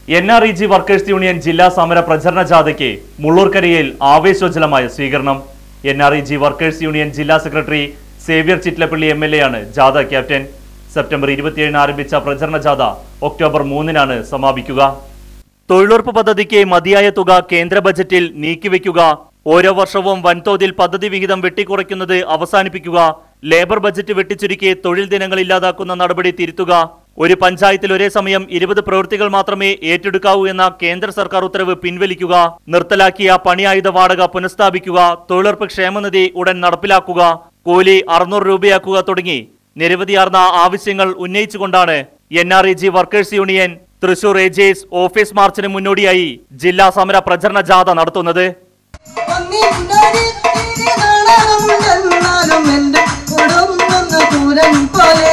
N R E G workers union ജില്ലാ സമര പ്രചരണ ജാഥയ്ക്ക് മുള്ളൂർക്കരയിൽ ആവേശോജ്വലമായ സ്വീകരണം എൻ R E G workers union ജില്ലാ secretary Xavier Chittilappilly M L A ആണ് ജാഥ ക്യാപ്റ്റൻ സെപ്റ്റംബർ ഇരുപത്തിയേഴിന് ആരംഭിച്ച പ്രചരണ ജാഥ ഒക്ടോബർ മൂന്നിനാണ് സമാപിക്കുക തൊഴിലുറപ്പ് പദ്ധതിക്ക് മതിയായ തുക കേന്ദ്ര ബജറ്റിൽ നീക്കിവെക്കുക ഓരോ വർഷവും വൻതോതിൽ പദ്ധതി വിഹിതം വെട്ടിക്കുറയ്ക്കുന്നത് അവസാനിപ്പിക്കുക ലേബർ ബജറ്റ് വെട്ടിച്ചുരുക്കി തൊഴിൽ ദിനങ്ങൾ ഇല്ലാതാക്കുന്ന നടപടി തിരുത്തുക ഒരു പഞ്ചായത്തിൽ ഒരേ സമയം ഇരുപത് പ്രവൃത്തികൾ മാത്രമേ ഏറ്റെടുക്കാവൂ എന്ന കേന്ദ്ര സർക്കാർ ഉത്തരവ് പിൻവലിക്കുക നിർത്തലാക്കിയ പണിയായുധ വാടക പുനഃസ്ഥാപിക്കുക തൊഴിലുറപ്പ് ക്ഷേമനിധി ഉടൻ നടപ്പിലാക്കുക കൂലി അറുന്നൂറ് രൂപയാക്കുക തുടങ്ങി നിരവധിയാർന്ന ആവശ്യങ്ങൾ ഉന്നയിച്ചുകൊണ്ടാണ് N R E G workers union Thrissur ഏജേഴ്സ് ഓഫീസ് മാർച്ചിന് മുന്നോടിയായി ജില്ലാ സമര പ്രചരണ ജാഥ നടത്തുന്നത് ഒന്നിനൊരിത്തിരി നാണമുണ്ടെന്നാലും എന്റെ കുടുംബം ദൂരം പോലെ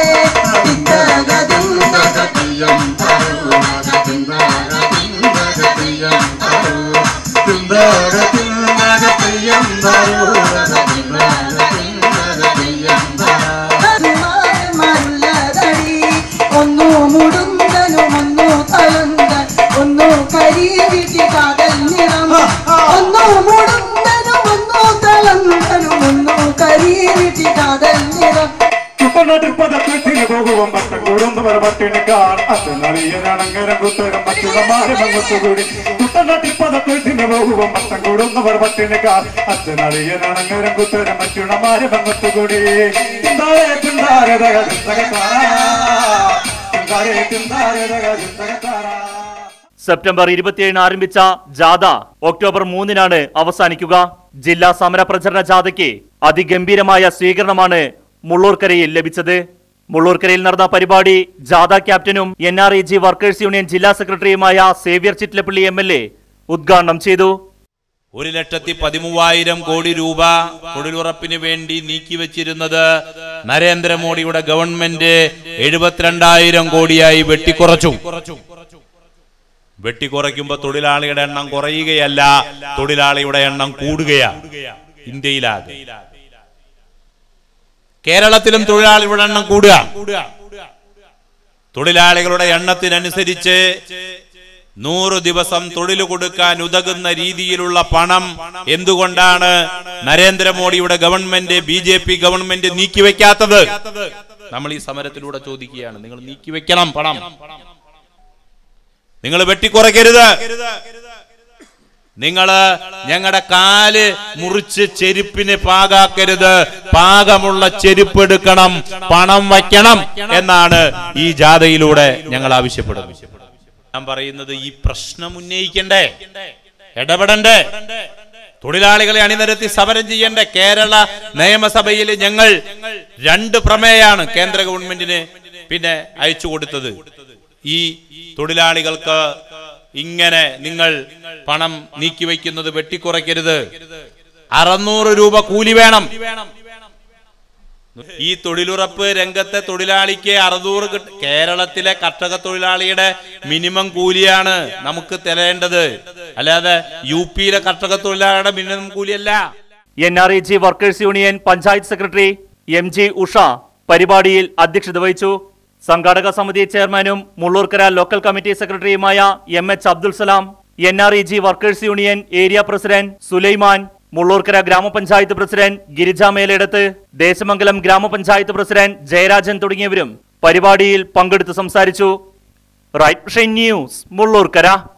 ഒന്നു മുടുന്തനും ഒന്നു തളുന്ത ഒന്നു കരിവിട്ടി കാതൽ നിറം ഒന്നു മുടുന്തനും ഒന്നു തളന്തനും ഒന്നു കരിവിട്ടി കാതൽ നിറം കുട്ടനാട്ടിപ്പതത്തിന് പോകുമ്പം പട്ടം കൂടുന്നവർ പട്ടിണി കാൺ അച്ഛനറിയനങ്ങരം കുത്തരം മറ്റുള്ളമാരെ മങ്ങത്തുകൂടി കുട്ടനാട്ടിപ്പതത്തിന് പോകുമ്പം പട്ടം കൂടുന്നവർ പട്ടിണി കാൺ അച്ഛനറിയനങ്ങരം കുത്തരം മറ്റുള്ളമാരെ മങ്ങത്തുകൂടി തിന്താരേ തിന്താരേ ദഗ തിന്തകത്താരാ തിന്താരേ തിന്താരേ ദഗ തിന്തകത്താരാ സെപ്റ്റംബർ ഇരുപത്തിയേഴിന് ആരംഭിച്ച ജാഥ ഒക്ടോബർ മൂന്നിനാണ് അവസാനിക്കുക ജില്ലാ സമര പ്രചരണ ജാഥയ്ക്ക് അതിഗംഭീരമായ സ്വീകരണമാണ് മുള്ളൂർക്കരയിൽ ലഭിച്ചത് മുള്ളൂർക്കരയിൽ നടന്ന പരിപാടി ജാഥ ക്യാപ്റ്റനും N R E G workers union ജില്ലാ സെക്രട്ടറിയുമായ Xavier Chittilappilly M L A ഉദ്ഘാടനം ചെയ്തു ഒരു ലക്ഷത്തി പതിമൂവായിരം കോടി രൂപ തൊഴിലുറപ്പിന് വേണ്ടി നീക്കിവെച്ചിരുന്നത് നരേന്ദ്രമോദിയുടെ ഗവൺമെന്റ് എഴുപത്തിരണ്ടായിരം കോടിയായി വെട്ടിക്കുറച്ചു വെട്ടിക്കുറയ്ക്കുമ്പോ തൊഴിലാളിയുടെ എണ്ണം കുറയുകയല്ല തൊഴിലാളിയുടെ എണ്ണം കൂടുകയാണ് ഇന്ത്യയിലാകെ കേരളത്തിലും തൊഴിലാളികളുടെ എണ്ണം കൂടുക തൊഴിലാളികളുടെ എണ്ണത്തിനനുസരിച്ച് നൂറ് ദിവസം തൊഴിൽ കൊടുക്കാൻ ഉതകുന്ന രീതിയിലുള്ള പണം എന്തുകൊണ്ടാണ് നരേന്ദ്രമോദിയുടെ government B J P government നീക്കിവെക്കാത്തത് നമ്മൾ ഈ സമരത്തിലൂടെ ചോദിക്കുകയാണ് നിങ്ങൾ നീക്കിവെക്കണം പണം നിങ്ങൾ വെട്ടിക്കുറയ്ക്കരുത് നിങ്ങള് ഞങ്ങളുടെ കാല് മുറിച്ച് ചെരുപ്പിന് പാകാക്കരുത് പാകമുള്ള ചെരുപ്പ് എടുക്കണം പണം വയ്ക്കണം എന്നാണ് ഈ ജാഥയിലൂടെ ഞങ്ങൾ ആവശ്യപ്പെടുന്നത് ഞാൻ പറയുന്നത് ഈ പ്രശ്നം ഉന്നയിക്കണ്ടേ ഇടപെടണ്ടേ തൊഴിലാളികളെ അണിനിരത്തി സമരം ചെയ്യണ്ടേ കേരള നിയമസഭയിൽ ഞങ്ങൾ രണ്ട് പ്രമേയാണ് കേന്ദ്ര ഗവൺമെന്റിന് പിന്നെ അയച്ചു കൊടുത്തത് ഈ തൊഴിലാളികൾക്ക് ഇങ്ങനെ നിങ്ങൾ പണം നീക്കിവെക്കുന്നത് വെട്ടിക്കുറയ്ക്കരുത് അറുന്നൂറ് രൂപ കൂലി വേണം ഈ തൊഴിലുറപ്പ് രംഗത്തെ തൊഴിലാളിക്ക് അറുന്നൂറ് കിട്ട- കേരളത്തിലെ കർഷക തൊഴിലാളിയുടെ മിനിമം കൂലിയാണ് നമുക്ക് തരേണ്ടത് അല്ലാതെ യു പിയിലെ കർഷക തൊഴിലാളിയുടെ മിനിമം കൂലിയല്ല N R E G workers union panchayat secretary M G Usha പരിപാടിയിൽ അധ്യക്ഷത വഹിച്ചു സംഘാടക സമിതി ചെയർമാനും മുള്ളൂർക്കര ലോക്കൽ കമ്മിറ്റി സെക്രട്ടറിയുമായ M H Abdul Salam N R E G workers union area president Sulaiman Mullurkara ഗ്രാമപഞ്ചായത്ത് പ്രസിഡന്റ് ഗിരിജ മേലേടത്ത് ദേശമംഗലം ഗ്രാമപഞ്ചായത്ത് പ്രസിഡന്റ് ജയരാജൻ തുടങ്ങിയവരും പരിപാടിയിൽ പങ്കെടുത്ത് സംസാരിച്ചു റൈറ്റ് ന്യൂസ് മുള്ളൂർക്കര